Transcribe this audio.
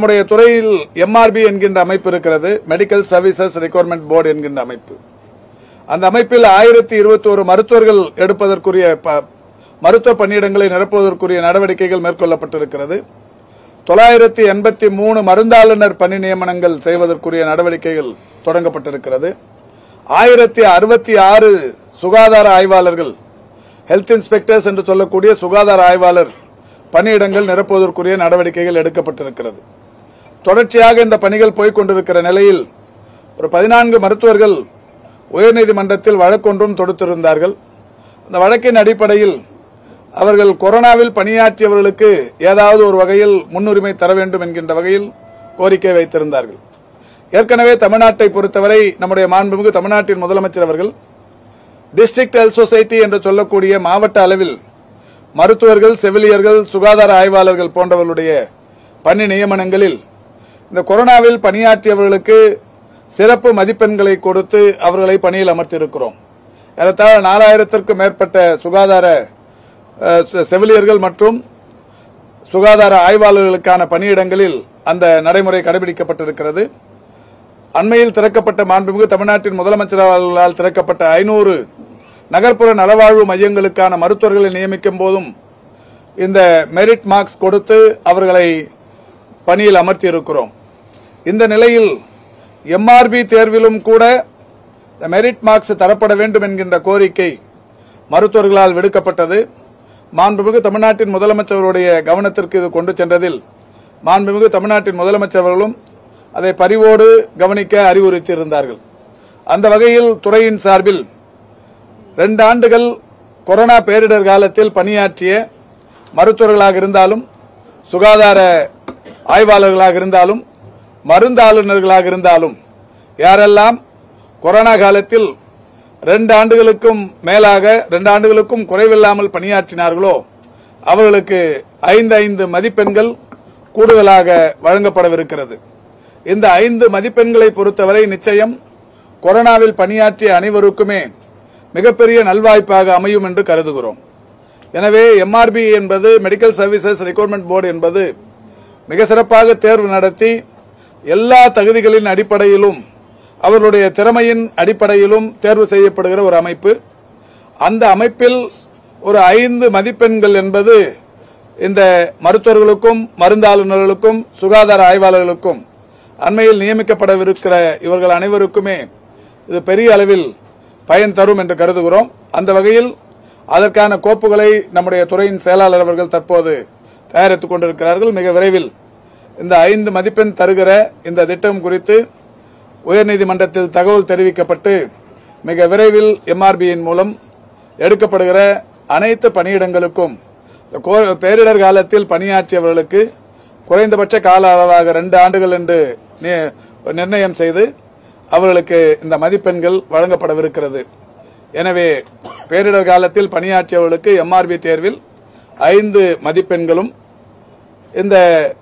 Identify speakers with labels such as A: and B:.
A: நம்முடைய துறையில் எம்ஆர்பி என்கின்ற அமைப்பு இருக்கிறது மெடிக்கல் சர்வீசஸ் ரெக்யர்மெண்ட் போர்டு என்கின்ற அமைப்பு அந்த அமைப்பில் ஆயிரத்தி இருபத்தி ஒரு மருத்துவர்கள் எடுப்பதற்குரிய ப- மருத்துவ பணியிடங்களை நிரப்புவதற்குரிய நடவடிக்கைகள் மேற்கொள்ளப்பட்டிருக்கிறது தொள்ளாயிரத்தி எண்பத்தி மூணு மருந்தாளுநர் பணி நியமனங்கள் செய்வதற்குரிய நடவடிக்கைகள் தொடங்கப்பட்டிருக்கிறது ஆயிரத்தி அறுபத்தி ஆறு சுகாதார ஆய்வாளர்கள் ஹெல்த் இன்ஸ்பெக்டர்ஸ் என்று சொல்லக்கூடிய சுகாதார ஆய்வாளர் பணியிடங்கள் நிரப்புவதற்குரிய நடவடிக்கைகள் எடுக்கப்பட்டிருக்கிறது தொடர்ச்சியாக இந்த பணிகள் போய்க் கொண்டிருக்கிற நிலையில் ஒரு பதினான்கு மருத்துவர்கள் உயர்நீதிமன்றத்தில் வழக்கொன்றும் தொடுத்திருந்தார்கள் அந்த வழக்கின் அடிப்படையில் அவர்கள் கொரோனாவில் பணியாற்றியவர்களுக்கு ஏதாவது ஒரு வகையில் முன்னுரிமை தர வேண்டும் என்கின்ற வகையில் கோரிக்கை வைத்திருந்தார்கள் ஏற்கனவே தமிழ்நாட்டை பொறுத்தவரை நம்முடைய மாண்புமிகு தமிழ்நாட்டின் முதலமைச்சர் அவர்கள் டிஸ்ட்ரிக்ட் ஹெல்த் சொசைட்டி என்று சொல்லக்கூடிய மாவட்ட அளவில் மருத்துவர்கள் செவிலியர்கள் சுகாதார ஆய்வாளர்கள் போன்றவர்களுடைய பணி நியமனங்களில் இந்த கொரோனாவில் பணியாற்றியவர்களுக்கு சிறப்பு மதிப்பெண்களை கொடுத்து அவர்களை பணியில் அமர்த்தியிருக்கிறோம் ஏறத்தாழ நாலாயிரத்திற்கும் மேற்பட்ட சுகாதார அஹ், செ- செவிலியர்கள் மற்றும் சுகாதார ஆய்வாளர்களுக்கான பணியிடங்களில் அந்த நடைமுறை கடைபிடிக்கப்பட்டிருக்கிறது அண்மையில் திறக்கப்பட்ட மாண்புமிகு தமிழ்நாட்டின் முதலமைச்சர் அவர்களால் திறக்கப்பட்ட ஐநூறு நகர்ப்புற நலவாழ்வு மையங்களுக்கான மருத்துவர்களை நியமிக்கும் போதும் இந்த மெரிட் மார்க்ஸ் கொடுத்து அவர்களை பணியில் அமர்த்தி இருக்கிறோம் இந்த நிலையில் எம்ஆர்பி தேர்விலும் கூட இந்த மெரிட் மார்க்ஸ் தரப்பட வேண்டும் என்கின்ற கோரிக்கை மருத்துவர்களால் விடுக்கப்பட்டது மாண்புமிகு தமிழ்நாட்டின் முதலமைச்சருடைய கவனத்திற்கு இது கொண்டு சென்றதில் மாண்புமிகு தமிழ்நாட்டின் முதலமைச்சர் அவர்களும் அதை பரிவோடு கவனிக்க அறிவுறுத்தியிருந்தார்கள் அந்த வகையில் துறையின் சார்பில் ரெண்டு ஆண்டுகள் கொரோனா பேரிடர் காலத்தில் பணியாற்றிய மருத்துவர்களாக இருந்தாலும் சுகாதார ஆய்வாளர்களாக இருந்தாலும் மருந்தாளுநர்களாக இருந்தாலும் யாரெல்லாம் கொரோனா காலத்தில் ரெண்டு ஆண்டுகளுக்கும் மேலாக ரெண்டு ஆண்டுகளுக்கும் குறைவில்லாமல் பணியாற்றினார்களோ அவர்களுக்கு ஐந்து ஐந்து மதிப்பெண்கள் கூடுதலாக வழங்கப்படவிருக்கிறது இந்த ஐந்து மதிப்பெண்களை பொறுத்தவரை நிச்சயம் கொரோனாவில் பணியாற்றிய அனைவருக்குமே மிகப்பெரிய நல்வாய்ப்பாக அமையும் என்று கருதுகிறோம் எனவே எம்ஆர்பி என்பது மெடிக்கல் சர்வீசஸ் ரெக்ரூட்மெண்ட் போர்டு என்பது மிக சிறப்பாக தேர்வு நடத்தி எல்லா தகுதிகளின் அடிப்படையிலும் அவர்களுடைய திறமையின் அடிப்படையிலும் தேர்வு செய்யப்படுகிற ஒரு அமைப்பு அந்த அமைப்பில் ஒரு ஐந்து மதிப்பெண்கள் என்பது இந்த மருத்துவர்களுக்கும் மருந்தாளுநர்களுக்கும் சுகாதார ஆய்வாளர்களுக்கும் அண்மையில் நியமிக்கப்படவிருக்கிற இவர்கள் அனைவருக்குமே இது பெரிய அளவில் பயன் தரும் என்று கருதுகிறோம் அந்த வகையில் அதற்கான கோப்புகளை நம்முடைய துறையின் செயலாளர் அவர்கள் தற்போது தயாரித்துக் கொண்டிருக்கிறார்கள் மிக விரைவில் இந்த ஐந்து மதிப்பெண் தருகிற இந்த திட்டம் குறித்து உயர்நீதிமன்றத்தில் தகவல் தெரிவிக்கப்பட்டு மிக விரைவில் எம்ஆர்பியின் மூலம் எடுக்கப்படுகிற அனைத்து பணியிடங்களுக்கும் இந்த கோ- பேரிடர் காலத்தில் பணியாற்றியவர்களுக்கு குறைந்தபட்ச கால அளவாக ரெண்டு ஆண்டுகள் என்று நி- நிர்ணயம் செய்து அவர்களுக்கு இந்த மதிப்பெண்கள் வழங்கப்படவிருக்கிறது எனவே பேரிடர் காலத்தில் பணியாற்றியவர்களுக்கு எம்ஆர்பி தேர்வில் ஐந்து மதிப்பெண்களும் இந்த